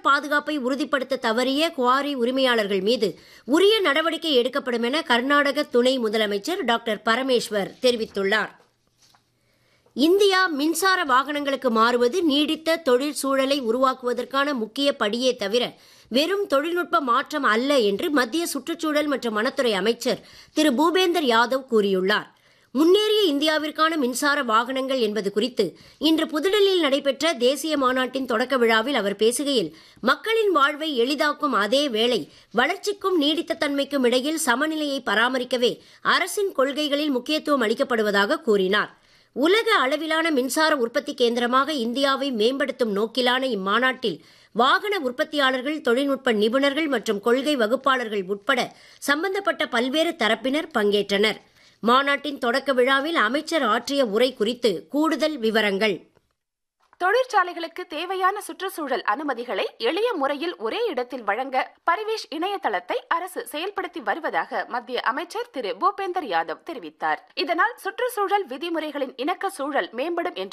பாதுகாப்பை உறுதிப்படுத்த தவறிய குவாரி உரிமையாளர்கள் மீது உரிய நடவடிக்கை எடுக்கப்படும் என கர்நாடக துணை முதலமைச்சர் டாக்டர் பரமேஸ்வர் தெரிவித்துள்ளார் இந்தியா மின்சார வாகனங்களுக்கு மாறுவது நீடித்த தொழில் சூழலை உருவாக்குவதற்கான முக்கிய படியே தவிர வெறும் தொழில்நுட்ப மாற்றம் அல்ல என்று மத்திய சுற்றுச்சூழல் மற்றும் வனத்துறை அமைச்சர் திரு பூபேந்தர் யாதவ் கூறியுள்ளார் முன்னேறிய இந்தியாவிற்கான மின்சார வாகனங்கள் என்பது குறித்து இன்று புதுடெல்லியில் நடைபெற்ற தேசிய மாநாட்டின் தொடக்க விழாவில் அவர் பேசுகையில் மக்களின் வாழ்வை எளிதாக்கும் அதே வேளை வளர்ச்சிக்கும் நீடித்த தன்மைக்கும் இடையில் சமநிலையை பராமரிக்கவே அரசின் கொள்கைகளில் முக்கியத்துவம் அளிக்கப்படுவதாக கூறினார் உலக அளவிலான மின்சார உற்பத்தி கேந்திரமாக இந்தியாவை மேம்படுத்தும் நோக்கிலான இம்மாநாட்டில் வாகன உற்பத்தியாளர்கள் தொழில்நுட்ப நிபுணர்கள் மற்றும் கொள்கை வகுப்பாளர்கள் உட்பட சம்பந்தப்பட்ட பல்வேறு தரப்பினர் பங்கேற்றனர் மாநாட்டின் தொடக்க விழாவில் அமைச்சர் ஆற்றிய உரை குறித்து கூடுதல் விவரங்கள் தொழிற்சாலைகளுக்கு தேவையான சுற்றுச்சூழல் அனுமதிகளை எளிய முறையில் ஒரே இடத்தில் வழங்க பரிவேஷ் இணையதளத்தை அரசு செயல்படுத்தி வருவதாக மத்திய அமைச்சர் திரு பூபேந்தர் யாதவ் தெரிவித்தார் இதனால் சுற்றுச்சூழல் விதிமுறைகளின் இணக்க சூழல் மேம்படும் என்று